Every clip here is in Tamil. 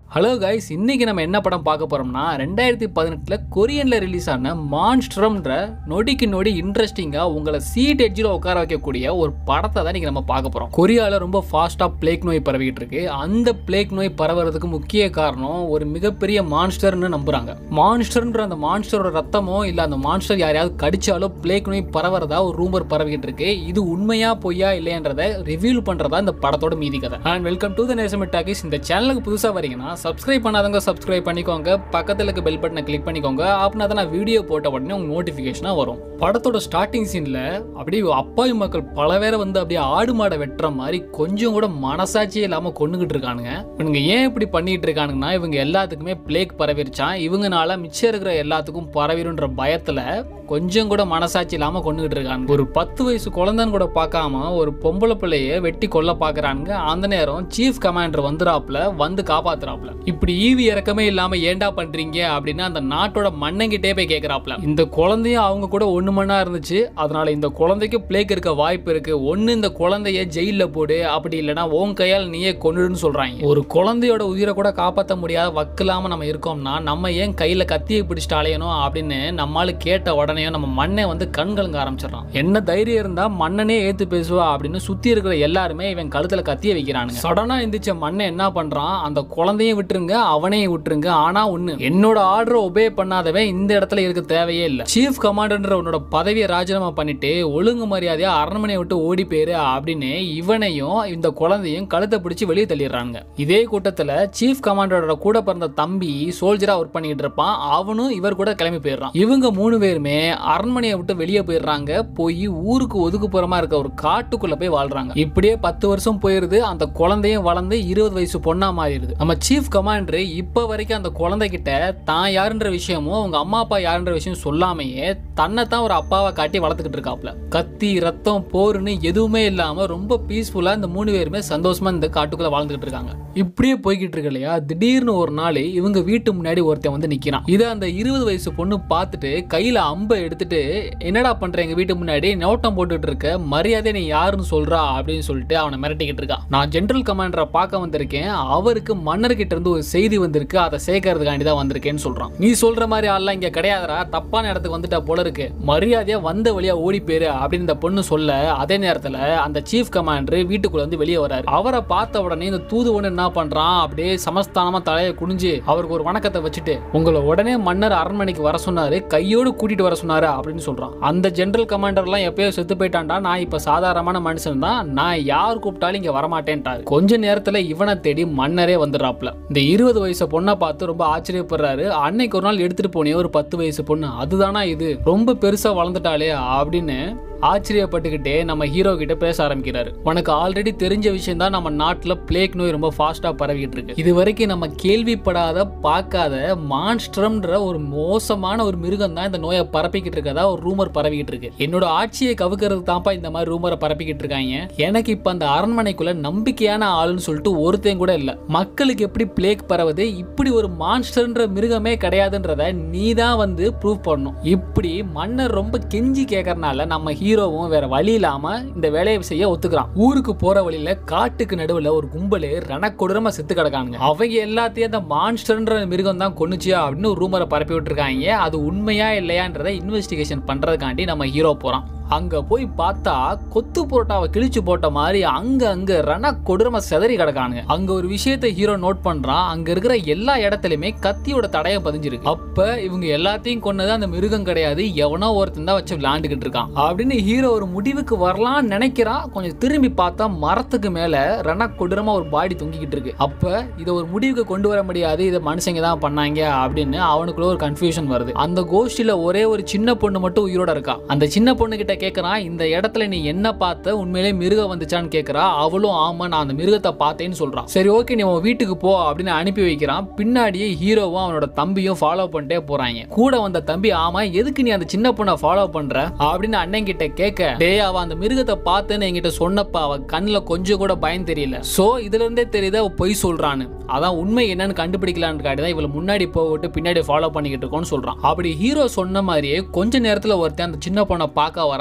ஹலோ கைஸ் இன்னைக்கு நம்ம என்ன படம் பார்க்க போறோம்னா ரெண்டாயிரத்தி பதினெட்டில் கொரியனில் ரிலீஸ் ஆன மான்ஸ்ட்ரம்ன்ற நொடிக்கு நொடி இன்ட்ரெஸ்டிங்காக உங்களை சீட் எட்ஜில் உட்கார வைக்கக்கூடிய ஒரு படத்தை தான் இன்னைக்கு நம்ம பார்க்க போகிறோம் கொரியாவில் ரொம்ப ஃபாஸ்ட்டாக பிளேக் நோய் பரவிக்கிட்டு இருக்கு அந்த பிளேக் நோய் பரவுறதுக்கு முக்கிய காரணம் ஒரு மிகப்பெரிய மான்ஸ்டர்னு நம்புறாங்க மான்ஸ்டர்ன்ற அந்த மான்ஸ்டரோட ரத்தமோ இல்லை அந்த மான்ஸ்டர் யாரையாவது கடிச்சாலோ பிளேக் நோய் பரவுறதா ஒரு ரூமர் பரவிக்கிட்டு இருக்கு இது உண்மையா பொய்யா இல்லையன்றதை ரிவீல் பண்றதா இந்த படத்தோட மீதி கதை அண்ட் வெல்கம் டு த நேசமெட் டாக்கிஸ் இந்த சேனலுக்கு புதுசாக வரீங்கன்னா சப்ஸ்கிரைப் பண்ணாதவங்க சப்ஸ்கிரைப் பண்ணிக்கோங்க பக்கத்தில் இருக்க பெல் பட்டனை கிளிக் பண்ணிக்கோங்க அப்படின்னா தான் நான் வீடியோ போட்ட உடனே உங்களுக்கு நோட்டிஃபிகேஷனாக வரும் படத்தோட ஸ்டார்டிங் சீனில் அப்படியே அப்பாவி மக்கள் பல பேரை வந்து அப்படியே ஆடு மாடை வெட்டுற மாதிரி கொஞ்சம் கூட மனசாட்சியே இல்லாமல் கொண்டுகிட்டு இருக்கானுங்க இவனுங்க ஏன் இப்படி பண்ணிட்டு இருக்கானுங்கன்னா இவங்க எல்லாத்துக்குமே பிளேக் பரவிருச்சான் இவங்கனால மிச்சம் இருக்கிற எல்லாத்துக்கும் பரவிடுன்ற பயத்தில் கொஞ்சம் கூட மனசாட்சி இல்லாமல் கொண்டுகிட்டு இருக்காங்க ஒரு பத்து வயசு குழந்தைன்னு கூட பார்க்காம ஒரு பொம்பளை பிள்ளைய வெட்டி கொல்ல பார்க்குறானுங்க அந்த நேரம் சீஃப் கமாண்டர் வந்துறாப்புல வந்து காப்பாத்துறாப்புல இப்படி ஈவி இறக்கமே இல்லாம ஏன்டா பண்றீங்க அப்படின்னு அந்த நாட்டோட மண்ணங்கிட்டே போய் கேட்கறாப்புல இந்த குழந்தையும் அவங்க கூட ஒண்ணு மண்ணா இருந்துச்சு அதனால இந்த குழந்தைக்கு பிளேக் இருக்க வாய்ப்பு இருக்கு ஒண்ணு இந்த குழந்தைய ஜெயில போடு அப்படி இல்லைன்னா உன் கையால் நீயே கொண்டுடுன்னு சொல்றாங்க ஒரு குழந்தையோட உயிரை கூட காப்பாற்ற முடியாத வக்கில்லாம நம்ம இருக்கோம்னா நம்ம ஏன் கையில கத்தியை பிடிச்சிட்டு அலையணும் அப்படின்னு நம்மால கேட்ட உடனே நம்ம மண்ணை வந்து கண் கலங்க ஆரம்பிச்சிடறான் என்ன தைரியம் இருந்தா மண்ணனே ஏத்து பேசுவா அப்படின்னு சுத்தி இருக்கிற எல்லாருமே இவன் கழுத்துல கத்திய வைக்கிறானுங்க சடனா எந்திரிச்ச மண்ணை என்ன பண்றான் அந்த குழந்தையும் விட்டுருங்க அவனையும் விட்டுருங்க ஆனா ஒண்ணு என்னோட ஆர்டரை ஒபே பண்ணாதவன் இந்த இடத்துல இருக்க தேவையே இல்ல சீஃப் கமாண்டர்ன்ற உன்னோட பதவியை ராஜினாமா பண்ணிட்டு ஒழுங்கு மரியாதையா அரண்மனையை விட்டு ஓடி போயிரு அப்படின்னு இவனையும் இந்த குழந்தையும் கழுத்தை பிடிச்சி வெளியே தள்ளிடுறாங்க இதே கூட்டத்துல சீஃப் கமாண்டரோட கூட பிறந்த தம்பி சோல்ஜரா ஒர்க் பண்ணிட்டு இருப்பான் அவனும் இவர் கூட கிளம்பி போயிடுறான் இவங்க மூணு பேருமே அரண்மனையை விட்டு வெளியே போயிடுறாங்க போய் ஊருக்கு ஒதுக்குப்புறமா இருக்க ஒரு காட்டுக்குள்ள போய் வாழ்றாங்க இப்படியே பத்து வருஷம் போயிருது அந்த குழந்தையும் வளர்ந்து இருபது வயசு பொண்ணா மாறிடுது நம்ம சீஃப் கமாண்டர் இப்ப வரைக்கும் அந்த குழந்தைகிட்ட தான் யாருன்ற விஷயமும் அவங்க அம்மா அப்பா யாருன்ற விஷயம் சொல்லாமையே தன்னை தான் ஒரு அப்பாவை காட்டி வளர்த்துக்கிட்டு இருக்காப்ல கத்தி ரத்தம் போர்னு எதுவுமே இல்லாம ரொம்ப பீஸ்ஃபுல்லா இந்த மூணு பேருமே சந்தோஷமா இந்த காட்டுக்குள்ள வாழ்ந்துகிட்டு இருக்காங்க இப்படியே போய்கிட்டு இருக்கு இல்லையா திடீர்னு ஒரு நாள் இவங்க வீட்டு முன்னாடி ஒருத்தன் வந்து நிக்கிறான் இதை அந்த இருபது வயசு பொண்ணு பார்த்துட்டு கையில அம்பை எடுத்துட்டு என்னடா பண்ற எங்க வீட்டு முன்னாடி நோட்டம் போட்டுட்டு இருக்க மரியாதை நீ யாருன்னு சொல்றா அப்படின்னு சொல்லிட்டு அவனை மிரட்டிக்கிட்டு இருக்கான் நான் ஜெனரல் கமாண்டரை பார்க்க வந்திருக்கேன் அவருக்கு மன்னர்கிட்ட இருந்து ஒரு செய்தி வந்திருக்கு அதை சேர்க்கறதுக்காண்டி தான் வந்திருக்கேன்னு சொல்றான் நீ சொல்ற மாதிரி ஆள்லாம் இங்க கிடையாதுடா தப்பான இடத்துக்கு வந்துட்டா போல இருக்கு மரியாதையா வந்த வழியா ஓடி போயிரு அப்படின்னு இந்த பொண்ணு சொல்ல அதே நேரத்துல அந்த சீஃப் கமாண்டர் வீட்டுக்குள்ள வந்து வெளியே வராரு அவரை பார்த்த உடனே இந்த தூது ஒண்ணு என்ன பண்றான் அப்படியே சமஸ்தானமா தலையை குனிஞ்சு அவருக்கு ஒரு வணக்கத்தை வச்சுட்டு உங்களை உடனே மன்னர் அரண்மனைக்கு வர சொன்னாரு கையோடு கூட்டிட்டு வர சொன்னாரு அப்படின்னு சொல்றான் அந்த ஜெனரல் கமாண்டர்லாம் எப்பயோ செத்து போயிட்டான்டா நான் இப்ப சாதாரணமான மனுஷன் தான் நான் யார் கூப்பிட்டாலும் இங்க வரமாட்டேன்ட்டாரு கொஞ்ச நேரத்துல இவனை தேடி மன்னரே வந்துடுறாப்ல இந்த இருபது வயசு பொண்ணை பார்த்து ரொம்ப ஆச்சரியப்படுறாரு அன்னைக்கு ஒரு நாள் எடுத்துட்டு போனே ஒரு பத்து வயசு பொண்ணு அதுதானா இது ரொம்ப பெருசா வளர்ந்துட்டாளே அப்படின்னு ஆச்சரியப்பட்டுக்கிட்டே நம்ம ஹீரோ கிட்ட பேச ஆரம்பிக்கிறாரு உனக்கு ஆல்ரெடி தெரிஞ்ச விஷயம் தான் நம்ம நாட்டுல பிளேக் நோய் ரொம்ப ஃபாஸ்டா பரவிட்டு இருக்கு இது வரைக்கும் நம்ம கேள்விப்படாத பார்க்காத மான்ஸ்ட்ரம்ன்ற ஒரு மோசமான ஒரு மிருகம் தான் இந்த நோயை பரப்பிக்கிட்டு இருக்கதா ஒரு ரூமர் பரவிக்கிட்டு இருக்கு என்னோட ஆட்சியை கவுக்கிறது தான்ப்பா இந்த மாதிரி ரூமரை பரப்பிக்கிட்டு இருக்காங்க எனக்கு இப்ப அந்த அரண்மனைக்குள்ள நம்பிக்கையான ஆளுன்னு சொல்லிட்டு ஒருத்தையும் கூட இல்ல மக்களுக்கு எப்படி பிளேக் பரவுது இப்படி ஒரு மான்ஸ்டர்ன்ற மிருகமே கிடையாதுன்றத நீ தான் வந்து ப்ரூவ் பண்ணணும் இப்படி மன்னர் ரொம்ப கெஞ்சி கேட்கறனால நம்ம ஹீரோவும் வேற வழி இல்லாம இந்த வேலையை செய்ய ஒத்துக்கிறான் ஊருக்கு போற வழியில காட்டுக்கு நடுவுல ஒரு கும்பலு ரணக்கொடூரமா செத்து கிடக்கானுங்க அவங்க எல்லாத்தையும் அந்த மான்ஸ்டர்ன்ற மிருகம் தான் கொன்னுச்சியா அப்படின்னு ஒரு ரூமரை பரப்பி விட்டுருக்காங்க அது உண்மையா இல்லையான்றதை இன்வெஸ்டிகேஷன் பண்றதுக்காண்டி நம்ம ஹீரோ போறான் அங்க போய் பார்த்தா கொத்து புரோட்டாவை கிழிச்சு போட்ட மாதிரி அங்க அங்க ரண கொடூரமா செதறி கிடக்கானுங்க அங்க ஒரு விஷயத்தை ஹீரோ நோட் பண்றான் அங்க இருக்கிற எல்லா இடத்துலயுமே கத்தியோட தடயம் பதிஞ்சிருக்கு அப்ப இவங்க எல்லாத்தையும் கொன்னது அந்த மிருகம் கிடையாது எவனோ ஒருத்தன் தான் வச்சு விளையாண்டுகிட்டு இருக்கான் அப்படின்னு ஹீரோ ஒரு முடிவுக்கு வரலாம்னு நினைக்கிறான் கொஞ்சம் திரும்பி பார்த்தா மரத்துக்கு மேல ரண கொடூரமா ஒரு பாடி தொங்கிக்கிட்டு இருக்கு அப்ப இதை ஒரு முடிவுக்கு கொண்டு வர முடியாது இதை மனுஷங்க தான் பண்ணாங்க அப்படின்னு அவனுக்குள்ள ஒரு கன்ஃபியூஷன் வருது அந்த கோஷ்டில ஒரே ஒரு சின்ன பொண்ணு மட்டும் உயிரோட இருக்கா அந்த சின்ன பொண்ணு கிட்ட கேட்கறான் இந்த இடத்துல நீ என்ன பார்த்த உண்மையிலே மிருகம் வந்துச்சான்னு கேட்கறா அவளும் ஆமா நான் அந்த மிருகத்தை பார்த்தேன்னு சொல்றான் சரி ஓகே நீ உன் வீட்டுக்கு போ அப்படின்னு அனுப்பி வைக்கிறான் பின்னாடியே ஹீரோவும் அவனோட தம்பியும் ஃபாலோ பண்ணிட்டே போறாங்க கூட வந்த தம்பி ஆமா எதுக்கு நீ அந்த சின்ன பொண்ணை ஃபாலோ பண்ற அப்படின்னு அண்ணன் கிட்ட கேட்க டேய் அவ அந்த மிருகத்தை பார்த்தேன்னு என்கிட்ட சொன்னப்ப அவ கண்ணுல கொஞ்சம் கூட பயம் தெரியல சோ இதுல இருந்தே தெரியுது அவ பொய் சொல்றான்னு அதான் உண்மை என்னன்னு கண்டுபிடிக்கலான்னு காட்டி தான் இவளை முன்னாடி போட்டு பின்னாடி ஃபாலோ பண்ணிக்கிட்டு இருக்கோம்னு சொல்றான் அப்படி ஹீரோ சொன்ன மாதிரியே கொஞ்ச நேரத்துல ஒருத்தன் அந்த சின்ன பொண்ணை பார்க்க வரான்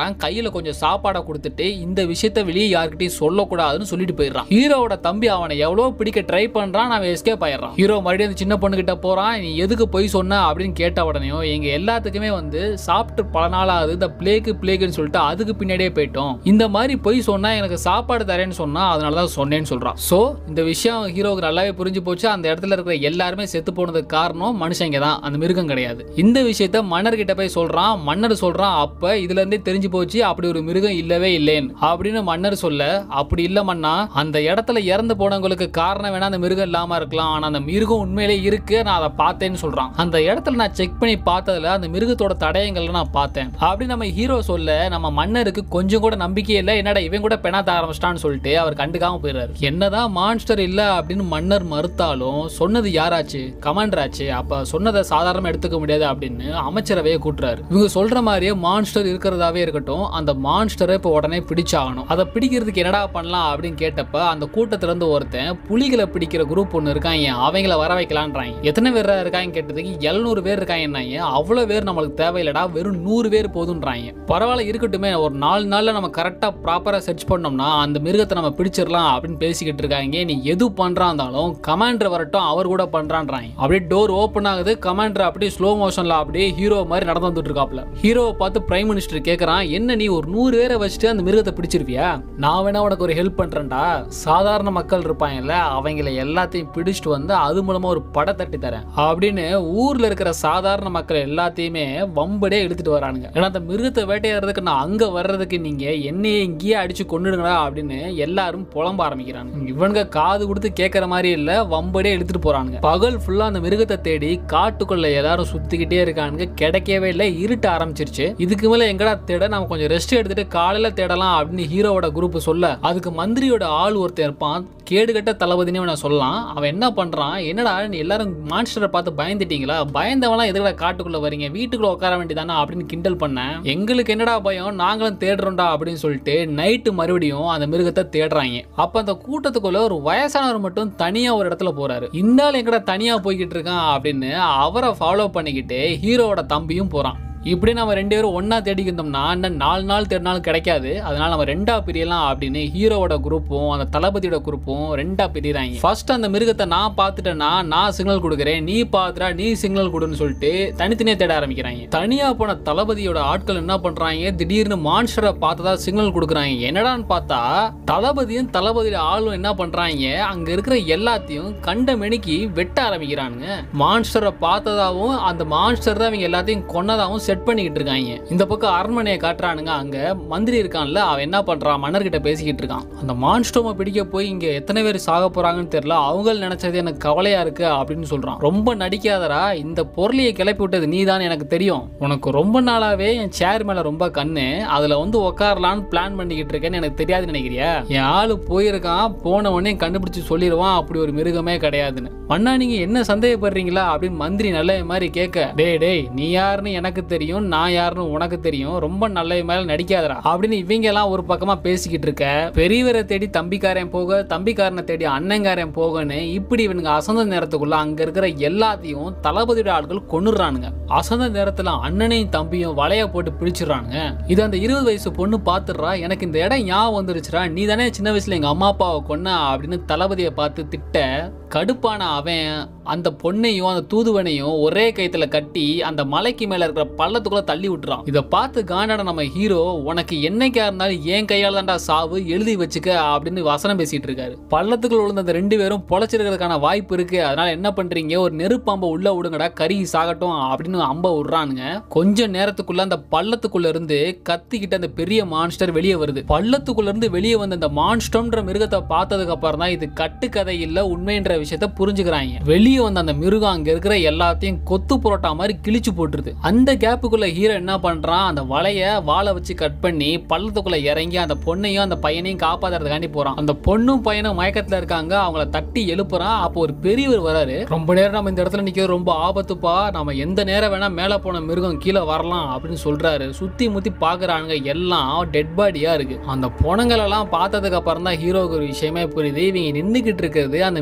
பண்றான் கையில கொஞ்சம் சாப்பாடை கொடுத்துட்டு இந்த விஷயத்த வெளியே யார்கிட்டயும் சொல்லக்கூடாதுன்னு சொல்லிட்டு போயிடுறான் ஹீரோவோட தம்பி அவனை எவ்வளவு பிடிக்க ட்ரை பண்றான் அவன் எஸ்கேப் ஆயிடுறான் ஹீரோ மறுபடியும் அந்த சின்ன பொண்ணு கிட்ட போறான் நீ எதுக்கு போய் சொன்ன அப்படின்னு கேட்ட உடனேயும் எங்க எல்லாத்துக்குமே வந்து சாப்பிட்டு பல நாள் ஆகுது இந்த பிளேக்கு பிளேக்குன்னு சொல்லிட்டு அதுக்கு பின்னாடியே போயிட்டோம் இந்த மாதிரி போய் சொன்னா எனக்கு சாப்பாடு தரேன்னு சொன்னா அதனால தான் சொன்னேன்னு சொல்றான் சோ இந்த விஷயம் ஹீரோவுக்கு நல்லாவே புரிஞ்சு போச்சு அந்த இடத்துல இருக்கிற எல்லாருமே செத்து போனதுக்கு காரணம் மனுஷங்க தான் அந்த மிருகம் கிடையாது இந்த விஷயத்த மன்னர் கிட்ட போய் சொல்றான் மன்னர் சொல்றான் அப்ப இதுல இருந்தே தெரிஞ்சு போச்சு அப்படி ஒரு மிருகம் இல்லவே இல்லைன்னு அப்படின்னு மன்னர் சொல்ல அப்படி இல்ல மன்னா அந்த இடத்துல இறந்து போனவங்களுக்கு காரணம் வேணா அந்த மிருகம் இல்லாம இருக்கலாம் ஆனா அந்த மிருகம் உண்மையிலே இருக்கு நான் அதை பார்த்தேன்னு சொல்றான் அந்த இடத்துல நான் செக் பண்ணி பார்த்ததுல அந்த மிருகத்தோட தடயங்களை நான் பார்த்தேன் அப்படி நம்ம ஹீரோ சொல்ல நம்ம மன்னருக்கு கொஞ்சம் கூட நம்பிக்கை இல்லை என்னடா இவன் கூட பெணாத்த ஆரம்பிச்சிட்டான்னு சொல்லிட்டு அவர் கண்டுக்காம போயிடுறாரு என்னதான் மான்ஸ்டர் இல்ல அப்படின்னு மன்னர் மறுத்தாலும் சொன்னது யாராச்சு கமாண்டர் ஆச்சு அப்ப சொன்னதை சாதாரணமா எடுத்துக்க முடியாது அப்படின்னு அமைச்சரவையை கூட்டுறாரு இவங்க சொல்ற மாதிரியே மான்ஸ்டர் இருக்கிறதாவே இருக்கட்டும் அந்த மான்ஸ்டரை இப்போ உடனே பிடிச்சாகணும் அதை பிடிக்கிறதுக்கு என்னடா பண்ணலாம் அப்படின்னு கேட்டப்ப அந்த கூட்டத்துல இருந்து ஒருத்தன் புலிகளை பிடிக்கிற குரூப் ஒன்று இருக்காங்க அவங்கள வர வைக்கலான்றாங்க எத்தனை பேர் இருக்காங்க கேட்டதுக்கு எழுநூறு பேர் இருக்காங்க அவ்வளவு பேர் நம்மளுக்கு தேவையில்லடா வெறும் நூறு பேர் போதுன்றாங்க பரவாயில்ல இருக்கட்டுமே ஒரு நாலு நாள்ல நம்ம கரெக்டா ப்ராப்பரா சர்ச் பண்ணோம்னா அந்த மிருகத்தை நம்ம பிடிச்சிடலாம் அப்படின்னு பேசிக்கிட்டு இருக்காங்க நீ எது பண்றா இருந்தாலும் கமாண்டர் வரட்டும் அவர் கூட பண்றான்றாங்க அப்படியே டோர் ஓப்பன் ஆகுது கமாண்டர் அப்படியே ஸ்லோ மோஷன்ல அப்படியே ஹீரோ மாதிரி நடந்து வந்துட்டு இருக்காப்ல ஹீரோவை பார்த்து பிரைம் மினிஸ்டர் கேக்குறான் என்ன நீ ஒரு நூறு பேரை வச்சுட்டு அந்த மிருகத்தை பிடிச்சிருவியா நான் வேணா உனக்கு ஒரு ஹெல்ப் பண்றேன்டா சாதாரண மக்கள் இருப்பாங்கல்ல அவங்கள எல்லாத்தையும் பிடிச்சிட்டு வந்து அது மூலமா ஒரு படை தட்டி தரேன் அப்படின்னு ஊர்ல இருக்கிற சாதாரண மக்கள் எல்லாத்தையுமே வம்படியே இழுத்துட்டு வரானுங்க ஏன்னா அந்த மிருகத்தை வேட்டையாடுறதுக்கு நான் அங்க வர்றதுக்கு நீங்க என்னையே இங்கேயே அடிச்சு கொண்டுடுங்கடா அப்படின்னு எல்லாரும் புலம்ப ஆரம்பிக்கிறாங்க இவனுங்க காது கொடுத்து கேட்கற மாதிரி இல்ல வம்படியே இழுத்துட்டு போறானுங்க பகல் ஃபுல்லா அந்த மிருகத்தை தேடி காட்டுக்குள்ள எல்லாரும் சுத்திக்கிட்டே இருக்கானுங்க கிடைக்கவே இல்லை இருட்ட ஆரம்பிச்சிருச்சு இதுக்கு மேல எங்கடா தேட நம்ம கொஞ்சம் ரெஸ்ட் எடுத்துட்டு காலையில தேடலாம் அப்படின்னு ஹீரோவோட குரூப் சொல்ல அதுக்கு மந்திரியோட ஆள் ஒருத்தன் இருப்பான் கேடுகட்ட தளபதினே நான் சொல்லலாம் அவன் என்ன பண்றான் என்னடா நீ எல்லாரும் மான்ஸ்டரை பார்த்து பயந்துட்டீங்களா பயந்தவன்லாம் எதுக்கடா காட்டுக்குள்ள வரீங்க வீட்டுக்குள்ள உட்கார வேண்டியதானே அப்படின்னு கிண்டல் பண்ணேன் எங்களுக்கு என்னடா பயம் நாங்களும் தேடுறோம்டா அப்படின்னு சொல்லிட்டு நைட்டு மறுபடியும் அந்த மிருகத்தை தேடுறாங்க அப்ப அந்த கூட்டத்துக்குள்ள ஒரு வயசானவர் மட்டும் தனியா ஒரு இடத்துல போறாரு இந்த ஆள் எங்கடா தனியா போய்கிட்டு இருக்கான் அப்படின்னு அவரை ஃபாலோ பண்ணிக்கிட்டு ஹீரோவோட தம்பியும் போறான் இப்படி நம்ம ரெண்டு பேரும் ஒண்ணா தேடிக்கிட்டோம்னா இன்னும் நாலு நாள் தேடினாலும் கிடைக்காது அதனால நம்ம ரெண்டா பிரியலாம் அப்படின்னு ஹீரோவோட குரூப்பும் அந்த தளபதியோட குரூப்பும் ரெண்டா பிரியறாங்க ஃபர்ஸ்ட் அந்த மிருகத்தை நான் பார்த்துட்டேன்னா நான் சிக்னல் கொடுக்குறேன் நீ பார்த்துட்டா நீ சிக்னல் கொடுன்னு சொல்லிட்டு தனித்தனியா தேட ஆரம்பிக்கிறாங்க தனியா போன தளபதியோட ஆட்கள் என்ன பண்றாங்க திடீர்னு மான்ஸ்டரை பார்த்ததா சிக்னல் கொடுக்குறாங்க என்னடான்னு பார்த்தா தளபதியும் தளபதியோட ஆளும் என்ன பண்றாங்க அங்க இருக்கிற எல்லாத்தையும் கண்ட மெனிக்கு வெட்ட ஆரம்பிக்கிறானுங்க மான்ஸ்டரை பார்த்ததாவும் அந்த மான்ஸ்டர் தான் இவங்க எல்லாத்தையும் கொன்னதாவும் செட் பண்ணிக்கிட்டு இருக்காங்க இந்த பக்கம் அரண்மனையை காட்டுறானுங்க அங்க மந்திரி இருக்கான்ல அவன் என்ன பண்றான் மன்னர்கிட்ட பேசிக்கிட்டு இருக்கான் அந்த மான்ஸ்டோமை பிடிக்க போய் இங்க எத்தனை பேர் சாக போறாங்கன்னு தெரியல அவங்க நினைச்சது எனக்கு கவலையா இருக்கு அப்படின்னு சொல்றான் ரொம்ப நடிக்காதடா இந்த பொருளையை கிளப்பி விட்டது நீ தான் எனக்கு தெரியும் உனக்கு ரொம்ப நாளாவே என் சேர் மேல ரொம்ப கண்ணு அதுல வந்து உட்காரலான்னு பிளான் பண்ணிக்கிட்டு இருக்கேன்னு எனக்கு தெரியாதுன்னு நினைக்கிறியா என் ஆளு போயிருக்கான் போன உடனே கண்டுபிடிச்சு சொல்லிடுவான் அப்படி ஒரு மிருகமே கிடையாதுன்னு மண்ணா நீங்க என்ன சந்தேகப்படுறீங்களா அப்படின்னு மந்திரி நல்ல மாதிரி கேட்க டேய் டேய் நீ யாருன்னு எனக்கு தெரியும் நான் யாருன்னு உனக்கு தெரியும் ரொம்ப நல்ல மேல நடிக்காதடா அப்படின்னு இவங்க எல்லாம் ஒரு பக்கமா பேசிக்கிட்டு இருக்க பெரியவரை தேடி தம்பிக்காரன் போக தம்பிக்காரனை தேடி அண்ணங்காரன் போகன்னு இப்படி இவனுங்க அசந்த நேரத்துக்குள்ள அங்க இருக்கிற எல்லாத்தையும் தளபதியோட ஆட்கள் கொண்டுறானுங்க அசந்த நேரத்துல அண்ணனையும் தம்பியும் வலைய போட்டு பிடிச்சிடுறானுங்க இது அந்த இருபது வயசு பொண்ணு பாத்துடுறா எனக்கு இந்த இடம் ஞாபகம் வந்துருச்சுடா நீ தானே சின்ன வயசுல எங்க அம்மா அப்பாவை கொன்ன அப்படின்னு தளபதியை பார்த்து திட்ட கடுப்பான அவன் அந்த பொண்ணையும் அந்த தூதுவனையும் ஒரே கைத்துல கட்டி அந்த மலைக்கு மேல இருக்கிற பள்ளத்துக்குள்ள தள்ளி விட்டுறான் இதை பார்த்து காண்டாட நம்ம ஹீரோ உனக்கு என்னைக்கா இருந்தாலும் என் கையால தான்டா சாவு எழுதி வச்சுக்க அப்படின்னு வசனம் பேசிட்டு இருக்காரு பள்ளத்துக்குள்ள விழுந்த அந்த ரெண்டு பேரும் பொழைச்சிருக்கிறதுக்கான வாய்ப்பு இருக்கு அதனால என்ன பண்றீங்க ஒரு நெருப்பாம்பை உள்ள விடுங்கடா கறி சாகட்டும் அப்படின்னு அம்ப விடுறானுங்க கொஞ்ச நேரத்துக்குள்ள அந்த பள்ளத்துக்குள்ள இருந்து கத்திக்கிட்டு அந்த பெரிய மான்ஸ்டர் வெளியே வருது பள்ளத்துக்குள்ள இருந்து வெளியே வந்த அந்த மான்ஸ்டர்ன்ற மிருகத்தை பார்த்ததுக்கு அப்புறம் தான் இது கட்டுக்கதை இல்ல உண்மைன்ற விஷயத்த புரிஞ்சுக்கிறாங்க வெளியே வந்த அந்த மிருகம் அங்க இருக்கிற எல்லாத்தையும் கொத்து புரோட்டா மாதிரி கிழிச்சு போட்டுருது அந்த கேப்புக்குள்ள ஹீரோ என்ன பண்றான் அந்த வலைய வாழை வச்சு கட் பண்ணி பள்ளத்துக்குள்ள இறங்கி அந்த பொண்ணையும் அந்த பையனையும் காப்பாத்துறதுக்காண்டி போறான் அந்த பொண்ணும் பையனும் மயக்கத்துல இருக்காங்க அவங்கள தட்டி எழுப்புறான் அப்போ ஒரு பெரியவர் வராரு ரொம்ப நேரம் நம்ம இந்த இடத்துல நிக்கிறது ரொம்ப ஆபத்துப்பா நம்ம எந்த நேரம் வேணா மேல போன மிருகம் கீழே வரலாம் அப்படின்னு சொல்றாரு சுத்தி முத்தி பாக்குறானுங்க எல்லாம் டெட் பாடியா இருக்கு அந்த பொணங்கள் எல்லாம் பார்த்ததுக்கு அப்புறம் தான் ஹீரோவுக்கு ஒரு விஷயமே புரியுது இவங்க நின்னுகிட்டு இருக்கிறது அந்த மிருகத்தோட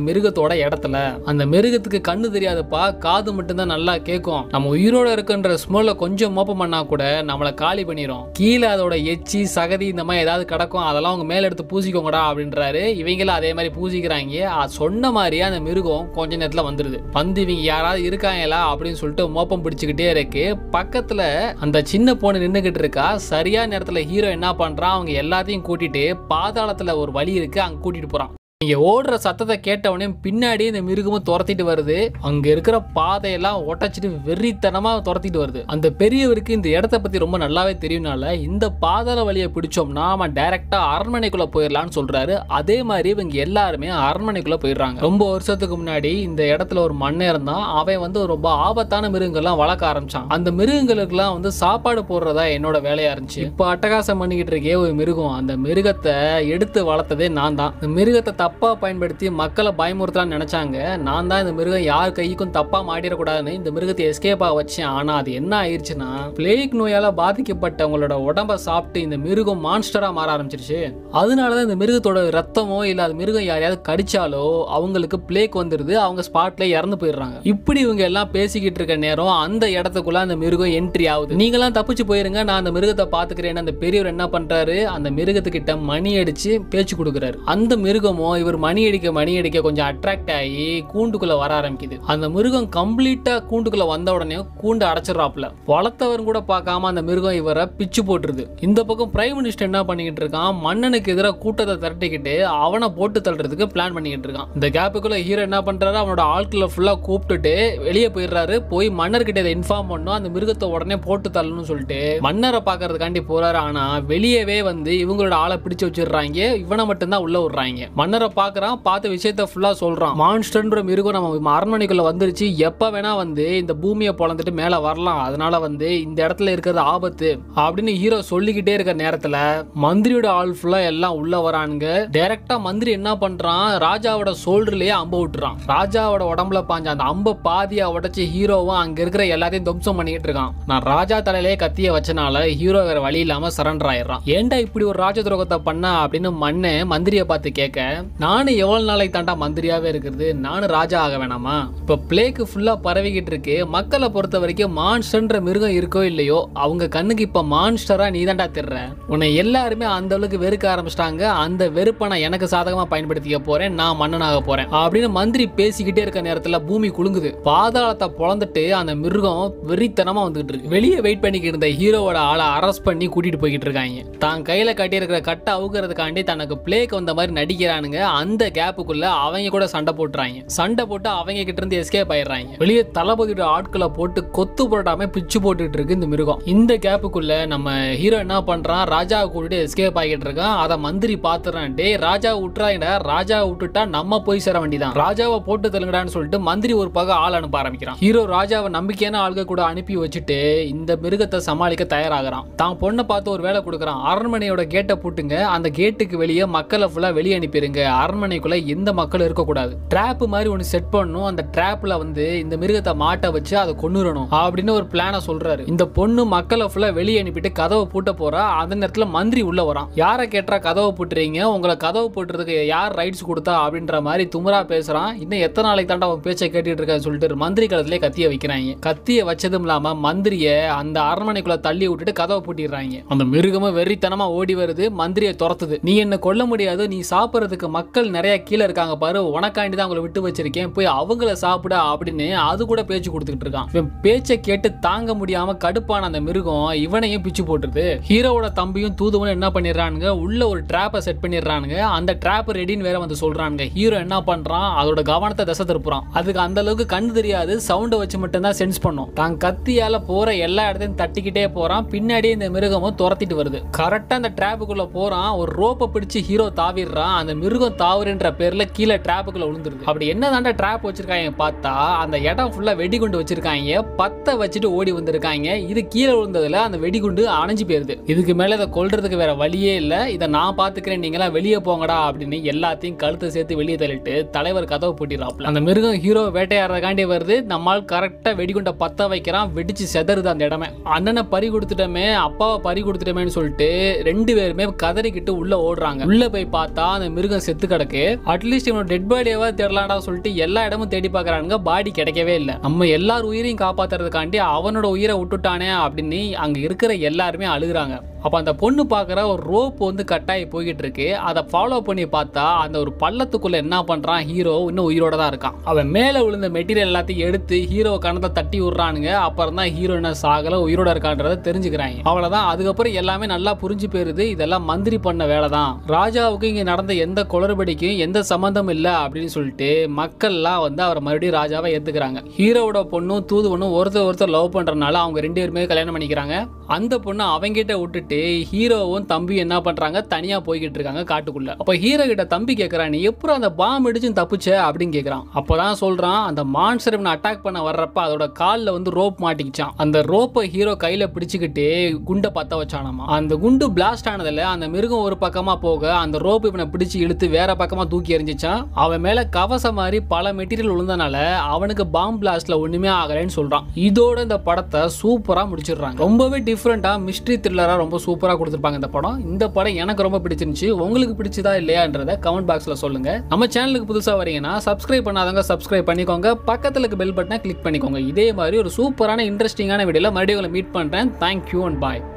மிருகத்தோட இடத்துல அந்த மிருகத்துக்கு கண்ணு தெரியாதுப்பா காது மட்டும்தான் நல்லா கேட்கும் நம்ம உயிரோட இருக்குன்ற ஸ்மெல்ல கொஞ்சம் மோப்பம் பண்ணா கூட நம்மளை காலி பண்ணிரும் கீழே அதோட எச்சி சகதி இந்த மாதிரி ஏதாவது கிடக்கும் அதெல்லாம் அவங்க மேல எடுத்து பூசிக்கோங்கடா அப்படின்றாரு இவங்களும் அதே மாதிரி பூசிக்கிறாங்க அது சொன்ன மாதிரியே அந்த மிருகம் கொஞ்ச நேரத்துல வந்துருது வந்து இவங்க யாராவது இருக்காங்களா அப்படின்னு சொல்லிட்டு மோப்பம் பிடிச்சுக்கிட்டே இருக்கு பக்கத்துல அந்த சின்ன பொண்ணு நின்னுகிட்டு இருக்கா சரியான நேரத்துல ஹீரோ என்ன பண்றான் அவங்க எல்லாத்தையும் கூட்டிட்டு பாதாளத்துல ஒரு வழி இருக்கு அங்க கூட்டிட்டு போறான் நீங்க ஓடுற சத்தத்தை கேட்ட உடனே பின்னாடி இந்த மிருகமும் துரத்திட்டு வருது அங்க இருக்கிற பாதையெல்லாம் ஒட்டச்சிட்டு வெறித்தனமா துரத்திட்டு வருது அந்த பெரியவருக்கு இந்த இடத்த பத்தி ரொம்ப நல்லாவே தெரியும்னால இந்த பாதாள வழியை பிடிச்சோம்னா அவன் டைரக்டா அரண்மனைக்குள்ள போயிடலாம்னு சொல்றாரு அதே மாதிரி இவங்க எல்லாருமே அரண்மனைக்குள்ள போயிடுறாங்க ரொம்ப வருஷத்துக்கு முன்னாடி இந்த இடத்துல ஒரு மண்ணே இருந்தான் அவன் வந்து ரொம்ப ஆபத்தான மிருகங்கள்லாம் வளர்க்க ஆரம்பிச்சான் அந்த மிருகங்களுக்குலாம் வந்து சாப்பாடு போடுறதா என்னோட வேலையா இருந்துச்சு இப்போ அட்டகாசம் பண்ணிக்கிட்டு இருக்கே ஒரு மிருகம் அந்த மிருகத்தை எடுத்து வளர்த்ததே நான் தான் இந்த மிருகத்தை தப்பா பயன்படுத்தி மக்களை பயமுறுத்தலாம்னு நினைச்சாங்க நான் தான் இந்த மிருகம் யார் கைக்கும் தப்பா மாட்டிடக்கூடாதுன்னு இந்த மிருகத்தை எஸ்கேப் ஆக வச்சேன் ஆனா அது என்ன ஆயிடுச்சுன்னா பிளேக் நோயால பாதிக்கப்பட்டவங்களோட உடம்ப சாப்பிட்டு இந்த மிருகம் மான்ஸ்டரா மாற ஆரம்பிச்சிருச்சு அதனாலதான் இந்த மிருகத்தோட ரத்தமோ இல்ல அது மிருகம் யாரையாவது கடிச்சாலோ அவங்களுக்கு பிளேக் வந்துருது அவங்க ஸ்பாட்ல இறந்து போயிடுறாங்க இப்படி இவங்க எல்லாம் பேசிக்கிட்டு இருக்க நேரம் அந்த இடத்துக்குள்ள அந்த மிருகம் என்ட்ரி ஆகுது நீங்களாம் தப்பிச்சு போயிருங்க நான் அந்த மிருகத்தை பாத்துக்கிறேன்னு அந்த பெரியவர் என்ன பண்றாரு அந்த மிருகத்துக்கிட்ட மணி அடிச்சு பேச்சு கொடுக்குறாரு அந்த மிருகமோ இவர் மணி அடிக்க மணி அடிக்க கொஞ்சம் அட்ராக்ட் ஆகி கூண்டுக்குள்ள வர ஆரம்பிக்குது அந்த மிருகம் கம்ப்ளீட்டா கூண்டுக்குள்ள வந்த உடனே கூண்டு அடைச்சிடறாப்புல வளர்த்தவன் கூட பார்க்காம அந்த மிருகம் இவரை பிச்சு போட்டுருது இந்த பக்கம் பிரைம் மினிஸ்டர் என்ன பண்ணிக்கிட்டு இருக்கான் மன்னனுக்கு எதிராக கூட்டத்தை திரட்டிக்கிட்டு அவனை போட்டு தள்ளுறதுக்கு பிளான் பண்ணிக்கிட்டு இருக்கான் இந்த கேப்புக்குள்ள ஹீரோ என்ன பண்றாரு அவனோட ஆட்களை ஃபுல்லா கூப்பிட்டுட்டு வெளியே போயிடுறாரு போய் மன்னர்கிட்ட இதை இன்ஃபார்ம் பண்ணும் அந்த மிருகத்தை உடனே போட்டு தள்ளணும்னு சொல்லிட்டு மன்னரை பார்க்கறதுக்காண்டி போறாரு ஆனா வெளியவே வந்து இவங்களோட ஆளை பிடிச்சு வச்சிடுறாங்க இவனை மட்டும்தான் உள்ள விடுறாங்க மன்னரை பார்க்கறான் பார்த்த விஷயத்த ஃபுல்லா சொல்றான் மான்ஸ்டர்ன்ற மிருகம் நம்ம அரண்மனைக்குள்ள வந்துருச்சு எப்ப வேணா வந்து இந்த பூமியை பொழந்துட்டு மேல வரலாம் அதனால வந்து இந்த இடத்துல இருக்கிறது ஆபத்து அப்படின்னு ஹீரோ சொல்லிக்கிட்டே இருக்க நேரத்துல மந்திரியோட ஆள் ஃபுல்லா எல்லாம் உள்ள வரானுங்க டைரக்டா மந்திரி என்ன பண்றான் ராஜாவோட சோல்டர்லயே அம்ப விட்டுறான் ராஜாவோட உடம்புல பாஞ்ச அந்த அம்ப பாதியா உடைச்சு ஹீரோவும் அங்க இருக்கிற எல்லாத்தையும் துவம்சம் பண்ணிக்கிட்டு இருக்கான் நான் ராஜா தலையிலேயே கத்திய வச்சனால ஹீரோ வேற வழி இல்லாம சரண்டர் ஆயிடுறான் ஏன்டா இப்படி ஒரு ராஜ துரோகத்தை பண்ண அப்படின்னு மண்ணை மந்திரியை பார்த்து கேட்க நானும் எவ்வளவு நாளைக்கு தாண்டா மந்திரியாவே இருக்கிறது நானும் ராஜா ஆக வேணாமா இப்ப பிளேக்கு ஃபுல்லா பரவிக்கிட்டு இருக்கு மக்களை பொறுத்த வரைக்கும் மான்ஸ்டர்ன்ற மிருகம் இருக்கோ இல்லையோ அவங்க கண்ணுக்கு இப்ப மான்ஸ்டரா நீ தாண்டா திர்ற உன்னை எல்லாருமே அந்த அளவுக்கு வெறுக்க ஆரம்பிச்சிட்டாங்க அந்த வெறுப்பை நான் எனக்கு சாதகமா பயன்படுத்திக்க போறேன் நான் மன்னனாக போறேன் அப்படின்னு மந்திரி பேசிக்கிட்டே இருக்க நேரத்துல பூமி குலுங்குது பாதாளத்தை பொழந்துட்டு அந்த மிருகம் வெறித்தனமா வந்துகிட்டு இருக்கு வெளியே வெயிட் பண்ணிக்கிட்டு இருந்த ஹீரோவோட ஆளை அரெஸ்ட் பண்ணி கூட்டிட்டு போய்கிட்டு இருக்காங்க தான் கையில கட்டியிருக்கிற கட்டை அவுக்கிறதுக்காண்டி தனக்கு பிளேக்கு வந்த மாதிரி நடிக்கிறானுங்க அந்த கேப்புக்குள்ள அவங்க கூட சண்டை போட்டுறாங்க சண்டை போட்டு அவங்க கிட்ட இருந்து எஸ்கேப் ஆயிடுறாங்க வெளியே தளபதியோட ஆட்களை போட்டு கொத்து போடாம பிச்சு போட்டுட்டு இருக்கு இந்த மிருகம் இந்த கேப்புக்குள்ள நம்ம ஹீரோ என்ன பண்றான் ராஜா கூட்டிட்டு எஸ்கேப் ஆகிட்டு இருக்கான் அதை மந்திரி பாத்துறான் டே ராஜா விட்டுறாங்கடா ராஜா விட்டுட்டா நம்ம போய் சேர வேண்டியதான் ராஜாவை போட்டு தள்ளுங்கடான்னு சொல்லிட்டு மந்திரி ஒரு பக்கம் ஆள் அனுப்ப ஆரம்பிக்கிறான் ஹீரோ ராஜாவை நம்பிக்கையான ஆள்கள் கூட அனுப்பி வச்சுட்டு இந்த மிருகத்தை சமாளிக்க தயாராகிறான் தான் பொண்ணை பார்த்து ஒரு வேலை கொடுக்குறான் அரண்மனையோட கேட்டை பூட்டுங்க அந்த கேட்டுக்கு வெளியே மக்களை ஃபுல்லா வெளியே அனுப்பிடுங்க அரண்மனைக்குள்ள எந்த மக்களும் இருக்கக்கூடாது ட்ராப் மாதிரி ஒன்று செட் பண்ணணும் அந்த ட்ராப்ல வந்து இந்த மிருகத்தை மாட்ட வச்சு அதை கொன்னுறணும் அப்படின்னு ஒரு பிளானை சொல்றாரு இந்த பொண்ணு மக்களை ஃபுல்லா வெளியே அனுப்பிட்டு கதவை பூட்ட போறா அந்த நேரத்துல மந்திரி உள்ள வரான் யாரை கேட்டா கதவை பூட்டுறீங்க உங்களை கதவை பூட்டுறதுக்கு யார் ரைட்ஸ் கொடுத்தா அப்படின்ற மாதிரி துமுறா பேசுறான் இன்னும் எத்தனை நாளைக்கு தாண்டா அவன் பேச்சை கேட்டுட்டு இருக்கான்னு சொல்லிட்டு மந்திரி களத்திலே கத்திய வைக்கிறாங்க கத்திய வச்சதும் இல்லாம மந்திரிய அந்த அரண்மனைக்குள்ள தள்ளி விட்டுட்டு கதவை பூட்டிடுறாங்க அந்த மிருகமும் வெறித்தனமா ஓடி வருது மந்திரியை துரத்துது நீ என்ன கொல்ல முடியாது நீ சாப்பிட்றதுக்கு மக்கள் நிறைய கீழே இருக்காங்க பாரு உனக்காண்டி தான் அவங்கள விட்டு வச்சிருக்கேன் போய் அவங்கள சாப்பிட அப்படின்னு அது கூட பேச்சு கொடுத்துக்கிட்டு இருக்கான் இவன் பேச்சை கேட்டு தாங்க முடியாம கடுப்பான அந்த மிருகம் இவனையும் பிச்சு போட்டுருது ஹீரோவோட தம்பியும் தூதுவனும் என்ன பண்ணிடுறானுங்க உள்ள ஒரு ட்ராப்பை செட் பண்ணிடுறானுங்க அந்த ட்ராப் ரெடின்னு வேற வந்து சொல்றானுங்க ஹீரோ என்ன பண்றான் அதோட கவனத்தை திசை திருப்புறான் அதுக்கு அந்த அளவுக்கு கண்ணு தெரியாது சவுண்டை வச்சு மட்டும்தான் சென்ஸ் பண்ணும் தான் கத்தியால போற எல்லா இடத்தையும் தட்டிக்கிட்டே போறான் பின்னாடியே இந்த மிருகமும் துரத்திட்டு வருது கரெக்டா அந்த ட்ராப்புக்குள்ள போறான் ஒரு ரோப்பை பிடிச்சு ஹீரோ தாவிடுறான் அந்த மிருகம் தாவுறன்ற பேர்ல கீழே ட்ராப்புக்குள்ள விழுந்துருது அப்படி என்ன ட்ராப் வச்சிருக்காங்க பார்த்தா அந்த இடம் ஃபுல்லா வெடிகுண்டு வச்சிருக்காங்க பத்த வச்சுட்டு ஓடி வந்திருக்காங்க இது கீழே விழுந்ததுல அந்த வெடிகுண்டு அணைஞ்சு போயிருது இதுக்கு மேல இதை கொல்றதுக்கு வேற வழியே இல்ல இதை நான் பாத்துக்கிறேன் நீங்களாம் வெளியே போங்கடா அப்படின்னு எல்லாத்தையும் கழுத்தை சேர்த்து வெளியே தள்ளிட்டு தலைவர் கதவை பூட்டிடுறாப்ல அந்த மிருகம் ஹீரோ வேட்டையாடுறதுக்காண்டி வருது நம்மால் கரெக்டா வெடிகுண்டை பத்த வைக்கிறான் வெடிச்சு செதறுது அந்த இடமே அண்ணனை பறி கொடுத்துட்டோமே அப்பாவை பறி கொடுத்துட்டோமேன்னு சொல்லிட்டு ரெண்டு பேருமே கதறிக்கிட்டு உள்ள ஓடுறாங்க உள்ள போய் பார்த்தா அந்த மிருகம் செத்து செத்து கிடக்கு அட்லீஸ்ட் இவனோட டெட் பாடியாவா தேடலாம்டா சொல்லிட்டு எல்லா இடமும் தேடி பார்க்கறானுங்க பாடி கிடைக்கவே இல்லை நம்ம எல்லார் உயிரையும் காப்பாத்துறதுக்காண்டி அவனோட உயிரை விட்டுட்டானே அப்படின்னு அங்க இருக்கிற எல்லாருமே அழுகுறாங்க அப்ப அந்த பொண்ணு பார்க்குற ஒரு ரோப் வந்து கட்டாயி போய்கிட்டு இருக்கு அதை ஃபாலோ பண்ணி பார்த்தா அந்த ஒரு பள்ளத்துக்குள்ள என்ன பண்றான் ஹீரோ இன்னும் உயிரோட தான் இருக்கான் அவன் மேலே விழுந்த மெட்டீரியல் எல்லாத்தையும் எடுத்து ஹீரோ கணத்தை தட்டி விடுறானுங்க அப்புறம் தான் ஹீரோ என்ன சாகல உயிரோட இருக்கான்றதை தெரிஞ்சுக்கிறாங்க அவ்வளவுதான் அதுக்கப்புறம் எல்லாமே நல்லா புரிஞ்சு போயிருது இதெல்லாம் மந்திரி பண்ண வேலை தான் ராஜாவுக்கு இங்க நடந்த எந்த குளறுபடிக்கும் எந்த சம்மந்தம் இல்லை அப்படின்னு சொல்லிட்டு மக்கள்லாம் வந்து அவரை மறுபடியும் ராஜாவை ஏத்துக்கிறாங்க ஹீரோவோட பொண்ணும் தூதுவனும் ஒருத்தர் ஒருத்தர் லவ் பண்றதுனால அவங்க ரெண்டு பேருமே கல்யாணம் பண்ணிக்கிறாங்க அந்த பொண்ணு அவங்கிட்ட விட்டுட்டு ஹீரோவும் தம்பி என்ன பண்றாங்க தனியா போய்கிட்டு இருக்காங்க காட்டுக்குள்ள அப்ப ஹீரோ கிட்ட தம்பி கேக்குறான் நீ எப்படி அந்த பாம் இடிச்சு தப்பிச்ச அப்படின்னு கேக்குறான் அப்பதான் சொல்றான் அந்த மான்சர் இவனை அட்டாக் பண்ண வர்றப்ப அதோட கால்ல வந்து ரோப் மாட்டிக்கிச்சான் அந்த ரோப்பை ஹீரோ கையில பிடிச்சுக்கிட்டு குண்டை பத்த வச்சானாமா அந்த குண்டு பிளாஸ்ட் ஆனதுல அந்த மிருகம் ஒரு பக்கமா போக அந்த ரோப் இவனை பிடிச்சு இழுத்து வேற பக்கமா தூக்கி எறிஞ்சிச்சான் அவன் மேல கவசம் மாதிரி பல மெட்டீரியல் விழுந்தனால அவனுக்கு பாம் பிளாஸ்ட்ல ஒண்ணுமே ஆகலைன்னு சொல்றான் இதோட இந்த படத்தை சூப்பரா முடிச்சிடுறாங்க ரொம்பவே டிஃப்ரெண்டா மிஸ்ட்ரி த்ரில்லரா ரொம்ப சூப்பரா கொடுத்துருப்பாங்க இந்த படம் இந்த படம் எனக்கு ரொம்ப பிடிச்சிருந்துச்சு உங்களுக்கு பிடிச்சதா இல்லையான்றத கமெண்ட் பாக்ஸ்ல சொல்லுங்க நம்ம சேனலுக்கு புதுசா வரீங்கன்னா சப்ஸ்கிரைப் பண்ணாதவங்க சப்ஸ்கிரைப் பண்ணிக்கோங்க பக்கத்துல இருக்க பெல் பட்டனை கிளிக் பண்ணிக்கோங்க இதே மாதிரி ஒரு சூப்பரான இன்ட்ரெஸ்டிங்கான வீடியோல மறுபடியும் உங்களை மீட் பண்றேன் தேங்க்யூ அண்ட் பாய்